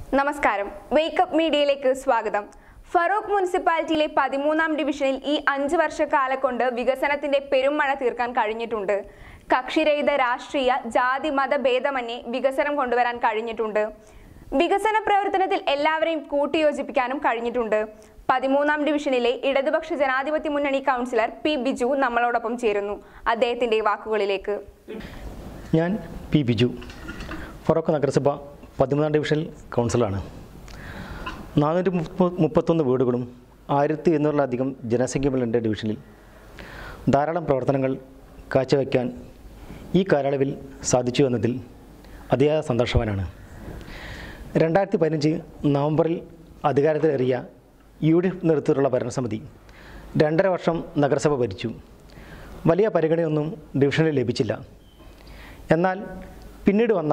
നമസ്കാരം വേക്കപ്പ് മീഡിയയിലേക്ക് സ്വാഗതം ഫറൂഖ് മുനിസിപ്പാലിറ്റിയിലെ പതിമൂന്നാം ഡിവിഷനിൽ ഈ അഞ്ച് വർഷക്കാലം കൊണ്ട് വികസനത്തിന്റെ പെരുമഴ തീർക്കാൻ കഴിഞ്ഞിട്ടുണ്ട് കക്ഷിരഹിത രാഷ്ട്രീയ ജാതി മത ഭേദമന്യേ വികസനം കൊണ്ടുവരാൻ കഴിഞ്ഞിട്ടുണ്ട് വികസന പ്രവർത്തനത്തിൽ എല്ലാവരെയും കൂട്ടിയോജിപ്പിക്കാനും കഴിഞ്ഞിട്ടുണ്ട് പതിമൂന്നാം ഡിവിഷനിലെ ഇടതുപക്ഷ ജനാധിപത്യ മുന്നണി കൗൺസിലർ പി ബിജു നമ്മളോടൊപ്പം ചേരുന്നു അദ്ദേഹത്തിന്റെ വാക്കുകളിലേക്ക് ഞാൻ പി ബിജു ഫറോക്ക് നഗരസഭ പതിമൂന്നാം ഡിവിഷനിൽ കൗൺസിലാണ് നാനൂറ്റി മുപ്പ മുപ്പത്തൊന്ന് വീടുകളും ആയിരത്തി എണ്ണൂറിലധികം ജനസംഖ്യയുള്ള എൻ്റെ ഡിവിഷനിൽ ധാരാളം പ്രവർത്തനങ്ങൾ കാഴ്ചവെക്കാൻ ഈ കാലയളവിൽ സാധിച്ചു എന്നതിൽ അതിയായ സന്തോഷവാനാണ് രണ്ടായിരത്തി പതിനഞ്ച് നവംബറിൽ അധികാരത്തിലേറിയ യു ഡി എഫ് നേതൃത്വത്തിലുള്ള ഭരണസമിതി രണ്ടര വർഷം നഗരസഭ ഭരിച്ചു വലിയ പരിഗണനയൊന്നും ഡിവിഷനിൽ ലഭിച്ചില്ല എന്നാൽ പിന്നീട് വന്ന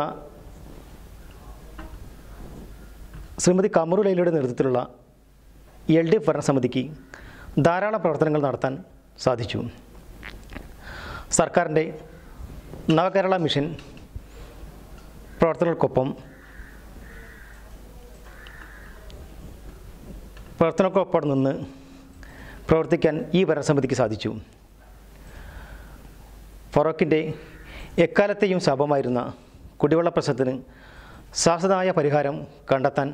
ശ്രീമതി കമറു ലൈലയുടെ നേതൃത്വത്തിലുള്ള എൽ ഡി എഫ് ഭരണസമിതിക്ക് ധാരാളം പ്രവർത്തനങ്ങൾ നടത്താൻ സാധിച്ചു സർക്കാരിൻ്റെ നവകേരള മിഷൻ പ്രവർത്തനങ്ങൾക്കൊപ്പം പ്രവർത്തനങ്ങൾക്കൊപ്പം നിന്ന് പ്രവർത്തിക്കാൻ ഈ ഭരണസമിതിക്ക് സാധിച്ചു ഫറോക്കിൻ്റെ എക്കാലത്തെയും ശാപമായിരുന്ന കുടിവെള്ള പ്രശ്നത്തിന് ശാശ്വതമായ പരിഹാരം കണ്ടെത്താൻ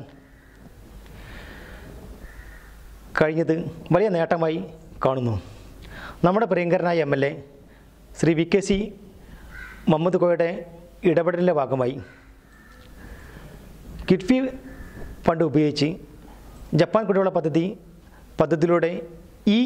കഴിഞ്ഞത് വലിയ നേട്ടമായി കാണുന്നു നമ്മുടെ പ്രിയങ്കരനായ M L A Shri V K C Muhammad കോയുടെ ഇടപെടലിൻ്റെ ഭാഗമായി കിഡ്ഫി ഫണ്ട് ഉപയോഗിച്ച് ജപ്പാൻ കുടിവെള്ള പദ്ധതി പദ്ധതിയിലൂടെ ഈ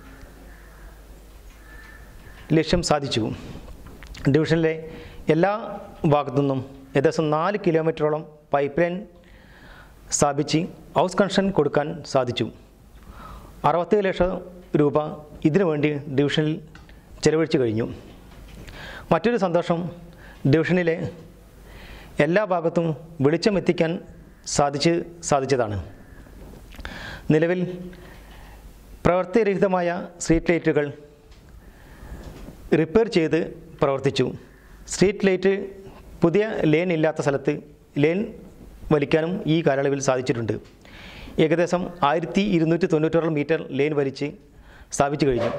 ലക്ഷ്യം സാധിച്ചു ഡിവിഷനിലെ എല്ലാ ഭാഗത്തു നിന്നും ഏകദേശം നാല് കിലോമീറ്ററോളം പൈപ്പ് ലൈൻ സ്ഥാപിച്ച് ഹൗസ് കണക്ഷൻ കൊടുക്കാൻ സാധിച്ചു അറുപത്തേഴ് ലക്ഷം രൂപ ഇതിനു വേണ്ടി ഡിവിഷനിൽ ചെലവഴിച്ചു കഴിഞ്ഞു മറ്റൊരു സന്തോഷം ഡിവിഷനിലെ എല്ലാ ഭാഗത്തും വെളിച്ചം എത്തിക്കാൻ സാധിച്ച് സാധിച്ചതാണ് നിലവിൽ പ്രവൃത്തിരഹിതമായ സ്ട്രീറ്റ് ലൈറ്റുകൾ റിപ്പയർ ചെയ്ത് പ്രവർത്തിച്ചു സ്ട്രീറ്റ് ലൈറ്റ് പുതിയ ലെയിൻ ഇല്ലാത്ത സ്ഥലത്ത് ലെയിൻ വലിക്കാനും ഈ കാലയളവിൽ സാധിച്ചിട്ടുണ്ട് ഏകദേശം ആയിരത്തി ഇരുന്നൂറ്റി തൊണ്ണൂറ്റോളം മീറ്റർ ലെയിൻ വലിച്ച് സ്ഥാപിച്ചു കഴിഞ്ഞു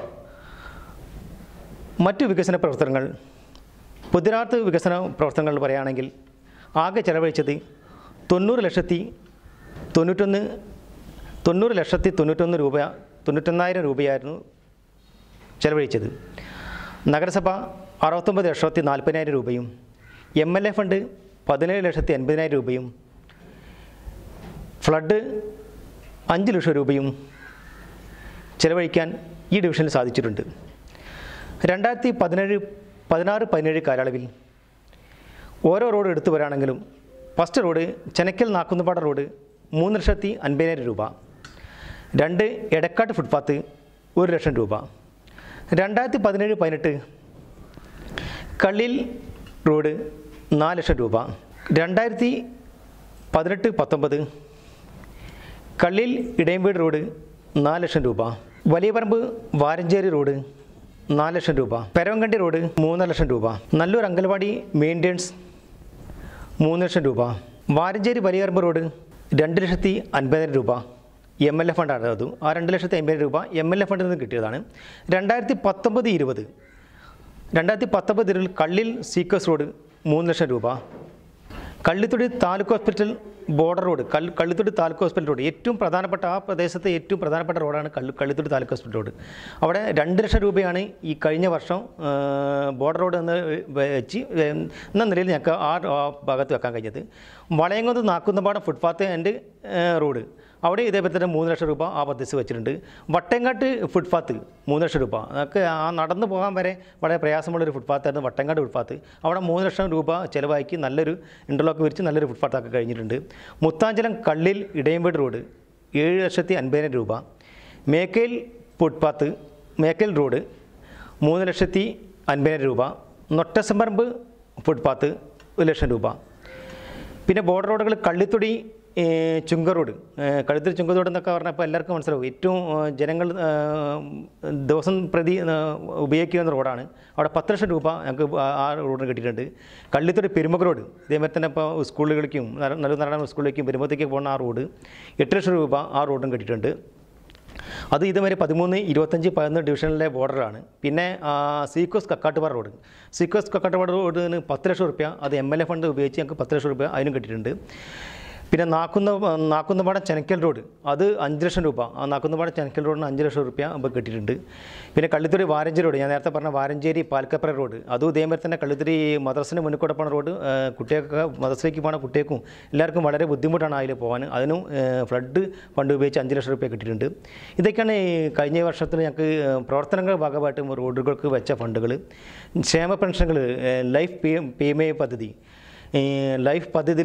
മറ്റു വികസന പ്രവർത്തനങ്ങൾ പൊതുരാത്ത് വികസന പ്രവർത്തനങ്ങൾ പറയുകയാണെങ്കിൽ ആകെ ചെലവഴിച്ചത് തൊണ്ണൂറ് ലക്ഷത്തി തൊണ്ണൂറ്റൊന്ന് തൊണ്ണൂറ് ലക്ഷത്തി തൊണ്ണൂറ്റൊന്ന് രൂപ തൊണ്ണൂറ്റൊന്നായിരം രൂപയായിരുന്നു ചെലവഴിച്ചത് നഗരസഭ അറുപത്തൊമ്പത് ലക്ഷത്തി നാൽപ്പതിനായിരം രൂപയും എം എൽ എ ഫണ്ട് പതിനേഴ് ലക്ഷത്തി എൺപതിനായിരം രൂപയും ഫ്ലഡ് അഞ്ച് ലക്ഷം രൂപയും ചെലവഴിക്കാൻ ഈ ഡിവിഷനിൽ സാധിച്ചിട്ടുണ്ട് രണ്ടായിരത്തി പതിനേഴ് പതിനാറ് പതിനേഴ് കാലയളവിൽ ഓരോ റോഡ് എടുത്തു വരാണെങ്കിലും first road Chenakkal Nakkunnupada road മൂന്ന് ലക്ഷത്തി അൻപതിനായിരം രൂപ രണ്ട് എടക്കാട്ട് ഫുട്പാത്ത് ഒരു ലക്ഷം രൂപ രണ്ടായിരത്തി പതിനേഴ് പതിനെട്ട് കള്ളിൽ റോഡ് നാല് ലക്ഷം രൂപ രണ്ടായിരത്തി പതിനെട്ട് പത്തൊമ്പത് കള്ളിൽ ഇടയംവീട് റോഡ് നാല് ലക്ഷം രൂപ വലിയ പറമ്പ് വാരഞ്ചേരി റോഡ് നാല് ലക്ഷം രൂപ പെരവങ്കണ്ടി റോഡ് മൂന്നര ലക്ഷം രൂപ നല്ലൂർ അങ്കൽവാടി മെയിൻ്റെനൻസ് മൂന്ന് ലക്ഷം രൂപ വാരഞ്ചേരി വലിയറമ്പ് റോഡ് രണ്ട് ലക്ഷത്തി അൻപതിനായിരം രൂപ എം എൽ എ ഫണ്ടാണ് അത് ആ രണ്ട് ലക്ഷത്തി അമ്പതിനായിരം രൂപ എം എൽ എ ഫണ്ടിൽ നിന്ന് കിട്ടിയതാണ് രണ്ടായിരത്തി പത്തൊമ്പത് ഇരുപത് രണ്ടായിരത്തി പത്തൊമ്പതിൽ കള്ളിൽ സീക്കസ് റോഡ് മൂന്ന് ലക്ഷം രൂപ Kallithodi taluk hospital border road കൽ കള്ളിത്തൊടി താലൂക്ക് ഹോസ്പിറ്റൽ റോഡ് ഏറ്റവും പ്രധാനപ്പെട്ട ആ പ്രദേശത്തെ ഏറ്റവും പ്രധാനപ്പെട്ട റോഡാണ് കള്ളി കള്ളിത്തൊടി താലൂക്ക് ഹോസ്പിറ്റൽ റോഡ് അവിടെ രണ്ട് ലക്ഷം രൂപയാണ് ഈ കഴിഞ്ഞ വർഷം ആ, ബോർഡർ റോഡ് എന്ന് വെച്ച് എന്ന നിലയിൽ ഞങ്ങൾക്ക് ആ ആ ഭാഗത്ത് വെക്കാൻ കഴിഞ്ഞത് Valayankunnu Nakkunnapadam footpath and road അവിടെ ഇതേപോലെ തന്നെ മൂന്ന് ലക്ഷം രൂപ ആ പദ്ധതി വെച്ചിട്ടുണ്ട് വട്ടങ്ങാട്ട് ഫുട്പാത്ത് മൂന്ന് ലക്ഷം രൂപ അതൊക്കെ ആ നടന്നു പോകാൻ വരെ വളരെ പ്രയാസമുള്ളൊരു ഫുട്പാത്തായിരുന്നു വട്ടങ്ങാട് ഫുട്പാത്ത് അവിടെ മൂന്ന് ലക്ഷം രൂപ ചിലവാക്കി നല്ലൊരു ഇൻ്റർലോക്ക് വിരിച്ച് നല്ലൊരു ഫുട്പാത്താക്കി കഴിഞ്ഞിട്ടുണ്ട് മുത്താഞ്ചലം കള്ളിൽ ഇടയംവീട് റോഡ് ഏഴ് ലക്ഷത്തി അൻപതിനായിരം രൂപ മേക്കയിൽ ഫുട്പാത്ത് മേക്കൽ റോഡ് മൂന്ന് ലക്ഷത്തി അൻപതിനായിരം രൂപ നൊട്ടസമ്പറമ്പ് ഫുട്പാത്ത് ഒരു ലക്ഷം രൂപ പിന്നെ ബോർഡർ റോഡുകൾ കള്ളിത്തൊടി ഈ ചുങ്ക റോഡ് ഏഹ് കഴുത്തിൽ ചുങ്ക റോഡ് എന്നൊക്കെ പറഞ്ഞപ്പോൾ എല്ലാവർക്കും മനസ്സിലാവും ഏറ്റവും ഏഹ് ജനങ്ങൾ ഏഹ് ദിവസം പ്രതി ഏഹ് ഉപയോഗിക്കുന്ന റോഡാണ് അവിടെ പത്ത് ലക്ഷം രൂപ ഞങ്ങൾക്ക് ആ- ആ റോഡിന് കിട്ടിയിട്ടുണ്ട് കള്ളിത്തൊടി പെരുമക റോഡ് ഇതേമാതിരി തന്നെ ഇപ്പോൾ സ്കൂളുകളിലേക്കും നല്ല നാരായണ സ്കൂളിലേക്കും പെരുമ്പത്തേക്ക് പോകുന്ന ആ റോഡ് എട്ട് ലക്ഷം രൂപ ആ റോഡും കിട്ടിയിട്ടുണ്ട് അത് ഇതുവരെ പതിമൂന്ന് ഇരുപത്തഞ്ച് പതിനൊന്ന് ഡിവിഷനിലെ ബോർഡറാണ് പിന്നെ ആ, സീക്കോസ് കക്കാട്ടുപാറ റോഡ് സീക്കോസ് കക്കാട്ടുപാറ റോഡിന് പത്ത് ലക്ഷം റുപ്യ അത് എം എൽ എ ഫണ്ട് ഉപയോഗിച്ച് ഞങ്ങൾക്ക് പത്ത് ലക്ഷം റുപ്യ അതിനും കിട്ടിയിട്ടുണ്ട് പിന്നെ നാക്കുന്ന നാക്കുന്നപാടം ചെനക്കൽ റോഡ് അത് അഞ്ച് ലക്ഷം രൂപ ആ നാക്കുന്നപാടം ചെനക്കൽ റോഡിന് അഞ്ച് ലക്ഷം റുപ്യ ഇപ്പോൾ കിട്ടിയിട്ടുണ്ട് പിന്നെ കള്ളിത്തുരി വാരഞ്ചേരി റോഡ് ഞാൻ നേരത്തെ പറഞ്ഞ വാരഞ്ചേരി പാൽക്കപ്പറ റോഡ് അതും ഇതേമാതിരി തന്നെ കള്ളിത്തുരി മദ്രസിന് മുന്നിൽ കൂടെ പോണ റോഡ് ആ, കുട്ടികൾക്ക് മദ്രസയിലേക്ക് പോണ കുട്ടികൾക്കും എല്ലാവർക്കും വളരെ ബുദ്ധിമുട്ടാണ് അതിൽ പോകാൻ അതിനും ഫ്ലഡ് ഫണ്ട് ഉപയോഗിച്ച് അഞ്ച് ലക്ഷം റുപ്യ കിട്ടിയിട്ടുണ്ട് ഇതൊക്കെയാണ് ഈ കഴിഞ്ഞ വർഷത്തിൽ ഞങ്ങൾക്ക് പ്രവർത്തനങ്ങളുടെ ഭാഗമായിട്ട് റോഡുകൾക്ക് വെച്ച ഫണ്ടുകൾ ക്ഷേമ പെൻഷനുകൾ life P M P M A പദ്ധതി ഈ ലൈഫ് പദ്ധതിയിൽ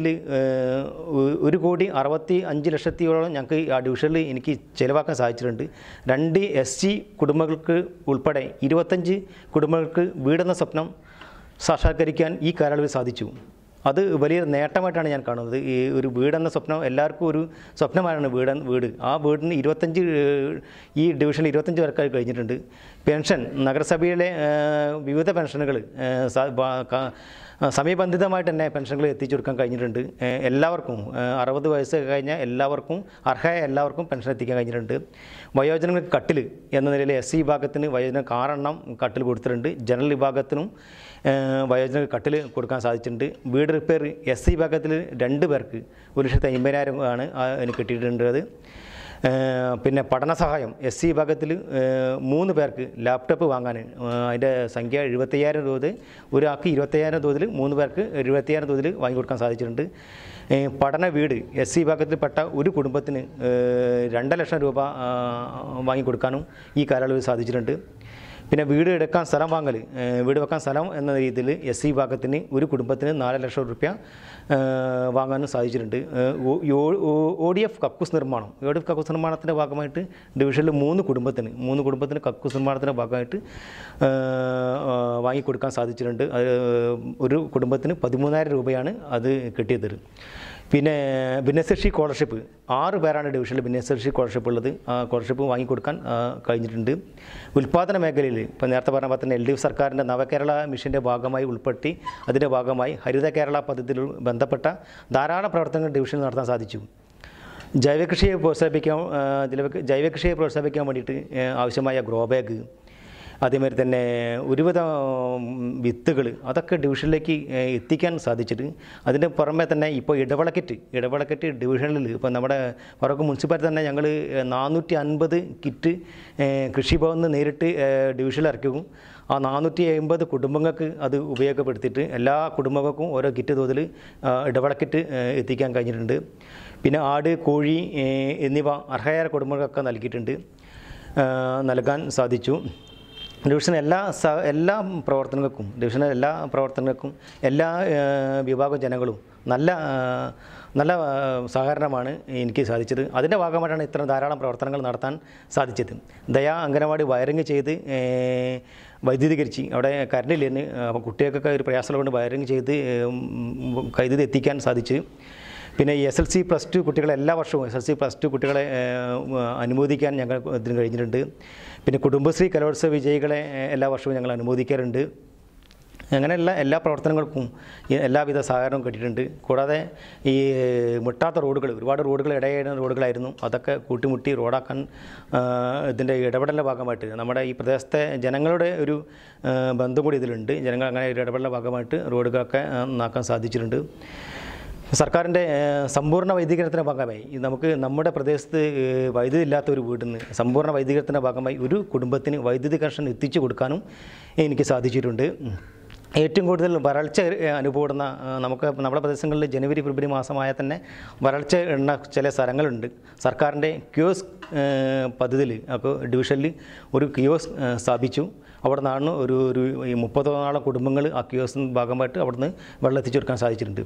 ഒരു കോടി അറുപത്തി അഞ്ച് ലക്ഷത്തിയോളം ഞങ്ങൾക്ക് ആ ഡിവിഷനിൽ എനിക്ക് ചിലവാക്കാൻ സാധിച്ചിട്ടുണ്ട് രണ്ട് എസ് സി കുടുംബങ്ങൾക്ക് ഉൾപ്പെടെ ഇരുപത്തഞ്ച് കുടുംബങ്ങൾക്ക് വീടെന്ന സ്വപ്നം സാക്ഷാത്കരിക്കാൻ ഈ കാലയളവിൽ സാധിച്ചു അത് വലിയൊരു നേട്ടമായിട്ടാണ് ഞാൻ കാണുന്നത് ഈ ഒരു വീടെന്ന സ്വപ്നം എല്ലാവർക്കും ഒരു സ്വപ്നമായാണ് വീട് വീട് ആ വീടിന് ഇരുപത്തഞ്ച് ഏഹ്, ഈ ഡിവിഷനിൽ ഇരുപത്തഞ്ച് പേർക്കായി കഴിഞ്ഞിട്ടുണ്ട് പെൻഷൻ നഗരസഭയിലെ ഏഹ്, വിവിധ പെൻഷനുകൾ ഏഹ്, സ- ബ- ക- സമയബന്ധിതമായിട്ട് തന്നെ പെൻഷനുകൾ എത്തിച്ചു കൊടുക്കാൻ കഴിഞ്ഞിട്ടുണ്ട് ഏഹ്, എല്ലാവർക്കും ഏഹ്, അറുപത് വയസ്സ് കഴിഞ്ഞ എല്ലാവർക്കും അർഹമായ എല്ലാവർക്കും പെൻഷൻ എത്തിക്കാൻ കഴിഞ്ഞിട്ടുണ്ട് വയോജനങ്ങൾക്ക് കട്ടിൽ എന്ന നിലയിൽ എസ് സി വിഭാഗത്തിന് വയോജനങ്ങൾക്ക് ആറെണ്ണം കട്ടിൽ കൊടുത്തിട്ടുണ്ട് ജനറൽ വിഭാഗത്തിനും ഏഹ്, വയോജനങ്ങൾക്ക് കട്ടിൽ കൊടുക്കാൻ സാധിച്ചിട്ടുണ്ട് വീട് റിപ്പയർ എസ് സി വിഭാഗത്തിൽ രണ്ട് പേർക്ക് ഒരു ലക്ഷത്തി അമ്പതിനായിരം ആണ് ആ അതിന് കിട്ടിയിട്ടുണ്ട് അത് ഏഹ്, പിന്നെ പഠന സഹായം എസ് സി വിഭാഗത്തിൽ ഏഹ്, മൂന്ന് പേർക്ക് ലാപ്ടോപ്പ് വാങ്ങാൻ ഏഹ്, അതിൻ്റെ സംഖ്യ എഴുപത്തയ്യായിരം തോത് ഒരാൾക്ക് ഇരുപത്തയ്യായിരം തോതിൽ മൂന്ന് പേർക്ക് എഴുപത്തയ്യായിരം തോതിൽ വാങ്ങിക്കൊടുക്കാൻ സാധിച്ചിട്ടുണ്ട് ഏഹ്, പഠന വീട് എസ് സി വിഭാഗത്തിൽപ്പെട്ട ഒരു കുടുംബത്തിന് ഏഹ്, രണ്ട് ലക്ഷം രൂപ ആ, വാങ്ങിക്കൊടുക്കാനും ഈ കാലയളവിൽ സാധിച്ചിട്ടുണ്ട് പിന്നെ വീട് എടുക്കാൻ സ്ഥലം വാങ്ങൽ ഏഹ് വീട് വെക്കാൻ സ്ഥലം എന്ന രീതിയിൽ എസ് സി വിഭാഗത്തിന് ഒരു കുടുംബത്തിന് നാല് ലക്ഷം റുപ്യ ഏഹ് വാങ്ങാനും സാധിച്ചിട്ടുണ്ട് ഒ ഡി എഫ് കക്കൂസ് നിർമ്മാണം ഒ ഡി എഫ് കക്കൂസ് നിർമ്മാണത്തിൻ്റെ ഭാഗമായിട്ട് ഡിവിഷനിൽ മൂന്ന് കുടുംബത്തിന് മൂന്ന് കുടുംബത്തിന് കക്കൂസ് നിർമ്മാണത്തിൻ്റെ ഭാഗമായിട്ട് ഏഹ് ഏഹ് വാങ്ങിക്കൊടുക്കാൻ സാധിച്ചിട്ടുണ്ട് അത് ഒരു കുടുംബത്തിന് പതിമൂന്നായിരം രൂപയാണ് അത് കിട്ടിയത് പിന്നെ ഭിന്നശേഷി സ്കോളർഷിപ്പ് ആറ് പേരാണ് ഡിവിഷനിൽ ഭിന്നശേഷി സ്കോളർഷിപ്പ് ഉള്ളത് ആ സ്കോളർഷിപ്പ് വാങ്ങിക്കൊടുക്കാൻ ആ, കഴിഞ്ഞിട്ടുണ്ട് ഉൽപ്പാദന മേഖലയിൽ ഇപ്പോൾ നേരത്തെ പറഞ്ഞ പോലെ തന്നെ എൽ ഡി എഫ് സർക്കാരിൻ്റെ നവകേരള മിഷൻ്റെ ഭാഗമായി ഉൾപ്പെടുത്തി അതിൻ്റെ ഭാഗമായി ഹരിത കേരള പദ്ധതിയിൽ ബന്ധപ്പെട്ട ധാരാളം പ്രവർത്തനങ്ങൾ ഡിവിഷനിൽ നടത്താൻ സാധിച്ചു ജൈവകൃഷിയെ പ്രോത്സാഹിപ്പിക്കാൻ ആ, ജൈവ- ജൈവകൃഷിയെ പ്രോത്സാഹിപ്പിക്കാൻ വേണ്ടിയിട്ട് ആ, ആവശ്യമായ ഗ്രോ ബാഗ് അതേമാതിരി തന്നെ ഒരുവിധം വിത്തുകൾ അതൊക്കെ ഡിവിഷനിലേക്ക് ഏഹ്, എത്തിക്കാൻ സാധിച്ചിട്ട് അതിൻ്റെ പുറമെ തന്നെ ഇപ്പോൾ ഇടവളക്കെറ്റ് ഇടവളക്കെറ്റ് ഡിവിഷനിൽ ഇപ്പോൾ നമ്മുടെ പറക്ക് മുനിസിപ്പാലിറ്റി തന്നെ ഞങ്ങൾ നാനൂറ്റി അൻപത് കിറ്റ് ഏഹ്, കൃഷിഭവനിൽ നിന്ന് നേരിട്ട് ഏഹ്, ഡിവിഷനിൽ ഇറക്കും ആ നാനൂറ്റി അമ്പത് കുടുംബങ്ങൾക്ക് അത് ഉപയോഗപ്പെടുത്തിയിട്ട് എല്ലാ കുടുംബങ്ങൾക്കും ഓരോ കിറ്റ് തോതിൽ ആ, ഇടവളക്കെറ്റ് ഏഹ്, എത്തിക്കാൻ കഴിഞ്ഞിട്ടുണ്ട് പിന്നെ ആട് കോഴി ഏഹ്, എന്നിവ അർഹയായ കുടുംബങ്ങൾക്കൊക്കെ നൽകിയിട്ടുണ്ട് ഏഹ്, നൽകാൻ സാധിച്ചു ഡിവിഷൻ എല്ലാ സ എല്ലാ പ്രവർത്തനങ്ങൾക്കും ഡിവിഷനിലെ എല്ലാ പ്രവർത്തനങ്ങൾക്കും എല്ലാ ഏഹ്, വിഭാഗം ജനങ്ങളും നല്ല ഏഹ്, നല്ല ഏഹ്, സഹകരണമാണ് എനിക്ക് സാധിച്ചത് അതിൻ്റെ ഭാഗമായിട്ടാണ് ഇത്ര ധാരാളം പ്രവർത്തനങ്ങൾ നടത്താൻ സാധിച്ചത് ദയാ അംഗനവാടി വയറിങ് ചെയ്ത് ഏഹ്, വൈദ്യുതീകരിച്ച് അവിടെ കറണ്ടില്ലെന്ന് അപ്പോൾ കുട്ടികൾക്കൊക്കെ ഒരു പ്രയാസമുള്ളത് കൊണ്ട് വയറിങ് ചെയ്ത് ഏഹ്, ഉം, വൈദ്യുതി എത്തിക്കാൻ സാധിച്ചു പിന്നെ S L C plus two കുട്ടികളെ എല്ലാ വർഷവും S L C plus two കുട്ടികളെ ഏഹ്, അനുമോദിക്കാൻ ഞങ്ങൾ ഇതിന് കഴിഞ്ഞിട്ടുണ്ട് പിന്നെ കുടുംബശ്രീ കലോത്സവ വിജയികളെ ഏഹ്, എല്ലാ വർഷവും ഞങ്ങൾ അനുമോദിക്കാറുണ്ട് അങ്ങനെയുള്ള എല്ലാ പ്രവർത്തനങ്ങൾക്കും ഈ എല്ലാവിധ സഹകരണവും കിട്ടിയിട്ടുണ്ട് കൂടാതെ ഈ മുട്ടാത്ത റോഡുകൾ ഒരുപാട് റോഡുകൾ ഇടയായിരുന്ന റോഡുകളായിരുന്നു അതൊക്കെ കൂട്ടിമുട്ടി റോഡാക്കാൻ ആ, ഇതിൻ്റെ ഇടപെടലിൻ്റെ ഭാഗമായിട്ട് നമ്മുടെ ഈ പ്രദേശത്തെ ജനങ്ങളുടെ ഒരു ആ, ബന്ധം കൂടി ഇതിലുണ്ട് ജനങ്ങൾ അങ്ങനെ ഒരു ഇടപെടലിൻ്റെ ഭാഗമായിട്ട് റോഡുകളൊക്കെ ആ, നന്നാക്കാൻ സാധിച്ചിട്ടുണ്ട് സർക്കാരിൻ്റെ ഏഹ്, സമ്പൂർണ്ണ വൈദ്യുതീകരണത്തിൻ്റെ ഭാഗമായി ഈ നമുക്ക് നമ്മുടെ പ്രദേശത്ത് ഏഹ്, വൈദ്യുതി ഇല്ലാത്ത ഒരു വീടിന് സമ്പൂർണ്ണ വൈദ്യുതീകരണത്തിൻ്റെ ഭാഗമായി ഒരു കുടുംബത്തിന് വൈദ്യുതി കണക്ഷൻ എത്തിച്ചു കൊടുക്കാനും എനിക്ക് സാധിച്ചിട്ടുണ്ട് ഏറ്റവും കൂടുതൽ വരൾച്ച ഏഹ്, അനുഭവപ്പെടുന്ന ആ, നമുക്ക് നമ്മുടെ പ്രദേശങ്ങളിൽ ജനുവരി ഫെബ്രുവരി മാസമായ തന്നെ വരൾച്ച എണ്ണ ചില സ്ഥലങ്ങളുണ്ട് സർക്കാരിൻ്റെ ക്യോസ് പദ്ധതിയിൽ അപ്പോൾ ഡിവിഷനിൽ ഒരു കിയോസ് ഏഹ്, സ്ഥാപിച്ചു അവിടെ നിന്നാണ് ഒരു ഒരു ഈ മുപ്പതോളം കുടുംബങ്ങൾ ആ കിയോസിന് ഭാഗമായിട്ട് അവിടുന്ന് വെള്ളം എത്തിച്ചു കൊടുക്കാൻ സാധിച്ചിട്ടുണ്ട്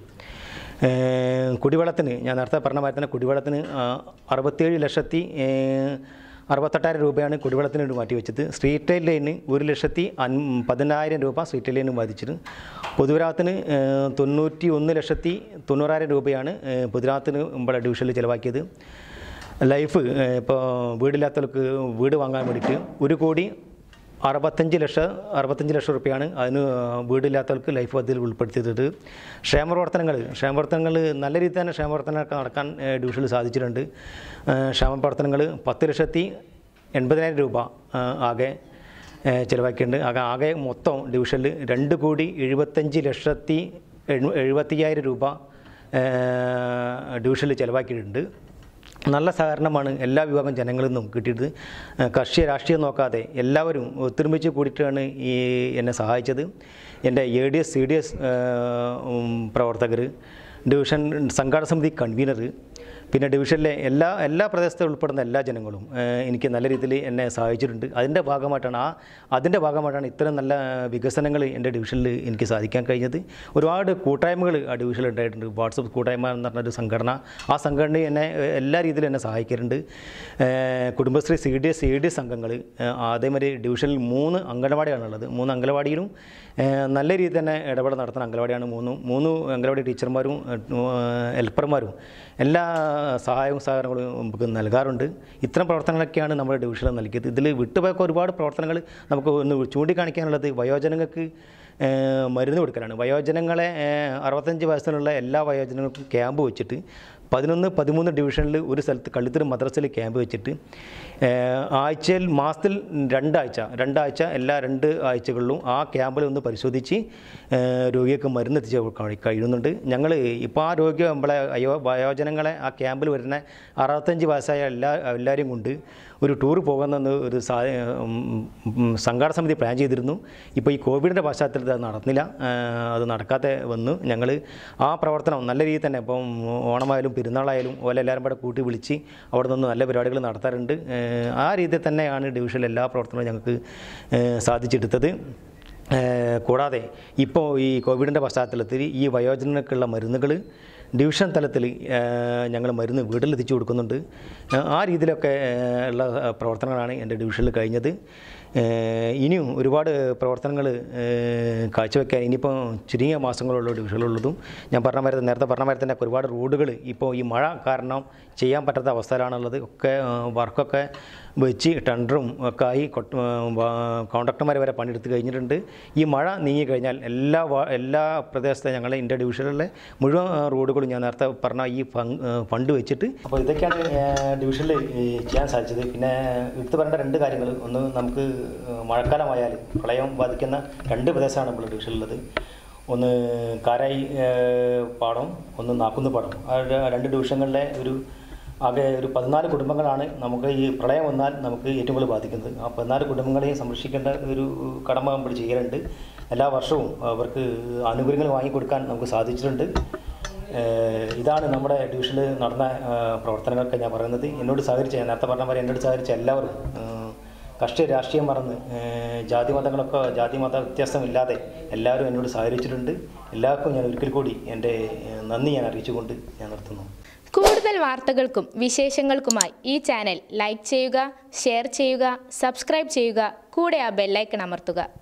ഏഹ് കുടിവെള്ളത്തിന് ഞാൻ നേരത്തെ പറഞ്ഞ മാതിരി തന്നെ കുടിവെള്ളത്തിന് ആ, അറുപത്തേഴ് ലക്ഷത്തി ഏഹ്, അറുപത്തെട്ടായിരം രൂപയാണ് കുടിവെള്ളത്തിന് വേണ്ടി മാറ്റി വെച്ചത് സ്ട്രീറ്റ് ലൈനിന് ഒരു ലക്ഷത്തി അൻ പതിനായിരം രൂപ സ്ട്രീറ്റ് ലൈനിന് ബാധിച്ചത് പൊതുവിരാത്തിന് തൊണ്ണൂറ്റി ഒന്ന് ലക്ഷത്തി തൊണ്ണൂറായിരം രൂപയാണ് ഏഹ്, പൊതുവിരാത്തിന് നമ്മുടെ ഡിവിഷനിൽ ചിലവാക്കിയത് ലൈഫ് ഏഹ്, ഇപ്പോൾ വീടില്ലാത്തവർക്ക് വീട് വാങ്ങാൻ വേണ്ടിയിട്ട് ഒരു കോടി അറുപത്തഞ്ച് ലക്ഷം അറുപത്തഞ്ച് ലക്ഷം റുപ്യയാണ് അതിന് വീടില്ലാത്തവർക്ക് ലൈഫ് പദ്ധതിയിൽ ഉൾപ്പെടുത്തിയത് ക്ഷേമപ്രവർത്തനങ്ങൾ ക്ഷേമപ്രവർത്തനങ്ങൾ നല്ല രീതിയിൽ തന്നെ ക്ഷേമപ്രവർത്തനങ്ങളൊക്കെ നടക്കാൻ ഏഹ്, ഡിവിഷനിൽ സാധിച്ചിട്ടുണ്ട് ഏഹ്, ക്ഷേമപ്രവർത്തനങ്ങൾ പത്ത് ലക്ഷത്തി എൺപതിനായിരം രൂപ ഏഹ്, ആകെ ഏഹ്, ചിലവാക്കിയിട്ടുണ്ട് ആകെ ആകെ മൊത്തം ഡിവിഷനിൽ രണ്ട് കോടി എഴുപത്തഞ്ച് ലക്ഷത്തി എഴു എഴുപത്തയ്യായിരം രൂപ ഏഹ്, ഡിവിഷനിൽ ചിലവാക്കിയിട്ടുണ്ട് നല്ല സഹകരണമാണ് എല്ലാ വിഭാഗം ജനങ്ങളിൽ നിന്നും കിട്ടിയത് ഏഹ് കർഷക രാഷ്ട്രീയം നോക്കാതെ എല്ലാവരും ഒത്തൊരുമിച്ച് കൂടിയിട്ടാണ് ഈ എന്നെ സഹായിച്ചത് എൻ്റെ A D S C D S പ്രവർത്തകർ ഡിവിഷൻ സംഘാടന സമിതി കൺവീനർ പിന്നെ ഡിവിഷനിലെ എല്ലാ എല്ലാ പ്രദേശത്തും ഉൾപ്പെടുന്ന എല്ലാ ജനങ്ങളും ഏഹ് എനിക്ക് നല്ല രീതിയിൽ എന്നെ സഹായിച്ചിട്ടുണ്ട് അതിൻ്റെ ഭാഗമായിട്ടാണ് ആ അതിൻ്റെ ഭാഗമായിട്ടാണ് ഇത്തരം നല്ല വികസനങ്ങൾ എൻ്റെ ഡിവിഷനിൽ എനിക്ക് സാധിക്കാൻ കഴിഞ്ഞത് ഒരുപാട് കൂട്ടായ്മകൾ ആ ഡിവിഷനിൽ ഉണ്ടായിട്ടുണ്ട് വാട്സപ്പ് കൂട്ടായ്മ എന്ന് പറഞ്ഞൊരു സംഘടന ആ സംഘടന എന്നെ ഏഹ് എല്ലാ രീതിയിലും എന്നെ സഹായിക്കാറുണ്ട് ഏഹ് Kudumbashree C D S C D S സംഘങ്ങൾ അതേമാതിരി ഡിവിഷനിൽ മൂന്ന് അംഗനവാടിയാണുള്ളത് മൂന്ന് അംഗനവാടിയിലും ഏഹ് നല്ല രീതിയിൽ തന്നെ ഇടപെടൽ നടത്തുന്ന അംഗനവാടിയാണ് മൂന്നും മൂന്ന് അംഗനവാടി ടീച്ചർമാരും ഏഹ് ഹെൽപ്പർമാരും എല്ലാ സഹായവും സഹകരണങ്ങളും നമുക്ക് നൽകാറുണ്ട് ഇത്തരം പ്രവർത്തനങ്ങളൊക്കെയാണ് നമ്മുടെ ഡിവിഷനിൽ നൽകിയത് ഇതിൽ വിട്ടുപോയൊക്കെ ഒരുപാട് പ്രവർത്തനങ്ങൾ നമുക്ക് ഒന്ന് ചൂണ്ടിക്കാണിക്കാനുള്ളത് വയോജനങ്ങൾക്ക് ഏഹ് മരുന്ന് കൊടുക്കലാണ് വയോജനങ്ങളെ ഏഹ് അറുപത്തഞ്ച് വയസ്സിനുള്ള എല്ലാ വയോജനങ്ങൾക്കും ക്യാമ്പ് വെച്ചിട്ട് പതിനൊന്ന് പതിമൂന്ന് ഡിവിഷനിൽ ഒരു സ്ഥലത്ത് കള്ളിത്തൂർ മദ്രസയിൽ ക്യാമ്പ് വെച്ചിട്ട് ഏഹ് ആഴ്ചയിൽ മാസത്തിൽ രണ്ടാഴ്ച രണ്ടാഴ്ച എല്ലാ രണ്ട് ആഴ്ചകളിലും ആ ക്യാമ്പിൽ ഒന്ന് പരിശോധിച്ച് ഏഹ് രോഗിക്ക് മരുന്ന് എത്തിച്ച് കൊടുക്കാൻ കഴിയുന്നുണ്ട് ഞങ്ങൾ ഇപ്പോൾ ആ രോഗി നമ്മളെ അയോ വയോജനങ്ങളെ ആ ക്യാമ്പിൽ വരുന്ന അറുപത്തഞ്ച് വയസ്സായ എല്ലാ എല്ലാവരെയും കൊണ്ട് ഒരു ടൂർ പോകുന്ന ഒരു സാ ഉം, ഉം, സംഘാടന സമിതി പ്ലാൻ ചെയ്തിരുന്നു ഇപ്പോൾ ഈ കോവിഡിൻ്റെ പശ്ചാത്തലത്തിൽ അത് നടന്നില്ല ഏഹ് അത് നടക്കാതെ വന്നു ഞങ്ങൾ ആ പ്രവർത്തനം നല്ല രീതിയിൽ തന്നെ ഇപ്പം ഓണമായാലും പെരുന്നാളായാലും ഓല എല്ലാവരും കൂടെ കൂട്ടി വിളിച്ച് അവിടെ നിന്ന് നല്ല പരിപാടികൾ നടത്താറുണ്ട് ഏഹ് ആ രീതിയിൽ തന്നെയാണ് ഡിവിഷനിലെ എല്ലാ പ്രവർത്തനവും ഞങ്ങൾക്ക് ഏഹ് സാധിച്ചെടുത്തത് ഏഹ് കൂടാതെ ഇപ്പോൾ ഈ കോവിഡിൻ്റെ പശ്ചാത്തലത്തിൽ ഈ വയോജനങ്ങൾക്കുള്ള മരുന്നുകൾ ഡിവിഷൻ തലത്തിൽ ഞങ്ങൾ മരുന്ന് വീട്ടിലെത്തിച്ചു കൊടുക്കുന്നുണ്ട് ഏഹ് ആ രീതിയിലൊക്കെ ഏഹ് ഉള്ള പ്രവർത്തനങ്ങളാണ് എൻ്റെ ഡിവിഷനിൽ കഴിഞ്ഞത് ഏഹ് ഇനിയും ഒരുപാട് പ്രവർത്തനങ്ങൾ കാഴ്ചവെക്കാൻ ഇനിയിപ്പോൾ ചുരുങ്ങിയ മാസങ്ങളുള്ള ഡിവിഷനുള്ളതും ഞാൻ പറഞ്ഞ മാതിരി നേരത്തെ പറഞ്ഞ മാതിരി തന്നെ ഒരുപാട് റോഡുകൾ ഇപ്പോൾ ഈ മഴ കാരണം ചെയ്യാൻ പറ്റാത്ത അവസ്ഥയിലാണുള്ളത് ഒക്കെ വർക്കൊക്കെ വെച്ച് ടെൻഡറും ഒക്കെ ആയി കോൺട്രാക്ടർമാർ വരെ പണിയെടുത്ത് കഴിഞ്ഞിട്ടുണ്ട് ഈ മഴ നീങ്ങി കഴിഞ്ഞാൽ എല്ലാ വാ- എല്ലാ പ്രദേശത്തെ ഞങ്ങളെ ഇന്ത്യ ഡിവിഷനിലെ മുഴുവൻ ആ, റോഡുകളും ഞാൻ നേരത്തെ പറഞ്ഞ ഈ ഫങ് ഫണ്ട് വെച്ചിട്ട് അപ്പോൾ ഇതൊക്കെയാണ് ഡിവിഷനിൽ ചെയ്യാൻ സാധിച്ചത് പിന്നെ എടുത്തു പറയേണ്ട രണ്ട് കാര്യങ്ങൾ ഒന്ന് നമുക്ക് മഴക്കാലമായാൽ പ്രളയം ബാധിക്കുന്ന രണ്ട് പ്രദേശമാണ് നമ്മൾ ഡിവിഷനിലുള്ളത് ഒന്ന് കാരായി ഏഹ്, പാടം ഒന്ന് നാക്കുന്ന് പാടം ആ ര- രണ്ട് ഡിവിഷനുകളിലെ ഒരു ആകെ ഒരു പതിനാല് കുടുംബങ്ങളാണ് നമുക്ക് ഈ പ്രളയം വന്നാൽ നമുക്ക് ഏറ്റവും കൂടുതൽ ബാധിക്കുന്നത് ആ പതിനാല് കുടുംബങ്ങളെയും സംരക്ഷിക്കേണ്ട ഒരു കടമ നമ്മൾ ചെയ്യാറുണ്ട് എല്ലാ വർഷവും അവർക്ക് ആനുകൂല്യങ്ങൾ വാങ്ങിക്കൊടുക്കാൻ നമുക്ക് സാധിച്ചിട്ടുണ്ട് ഏഹ് ഇതാണ് നമ്മുടെ ഡിവിഷനിൽ നടന്ന ഏഹ് പ്രവർത്തനങ്ങളൊക്കെ ഞാൻ പറയുന്നത് എന്നോട് സഹകരിച്ച ഞാൻ നേരത്തെ പറഞ്ഞ പോലെ എന്നോട് സഹകരിച്ച എല്ലാവരും ഏഹ് കഷ്ട രാഷ്ട്രീയം മറന്ന് ഏഹ് ജാതി മതങ്ങളൊക്കെ ജാതി മത വ്യത്യാസമില്ലാതെ എല്ലാവരും എന്നോട് സഹകരിച്ചിട്ടുണ്ട് എല്ലാവർക്കും ഞാൻ ഒരിക്കൽ കൂടി എൻ്റെ ഏഹ് നന്ദി ഞാൻ അറിയിച്ചുകൊണ്ട് ഞാൻ നിർത്തുന്നു കൂടുതൽ വാർത്തകൾക്കും വിശേഷങ്ങൾക്കുമായി ഈ ചാനൽ ലൈക്ക് ചെയ്യുക ഷെയർ ചെയ്യുക സബ്സ്ക്രൈബ് ചെയ്യുക കൂടെ ആ ബെല്ലൈക്കൺ അമർത്തുക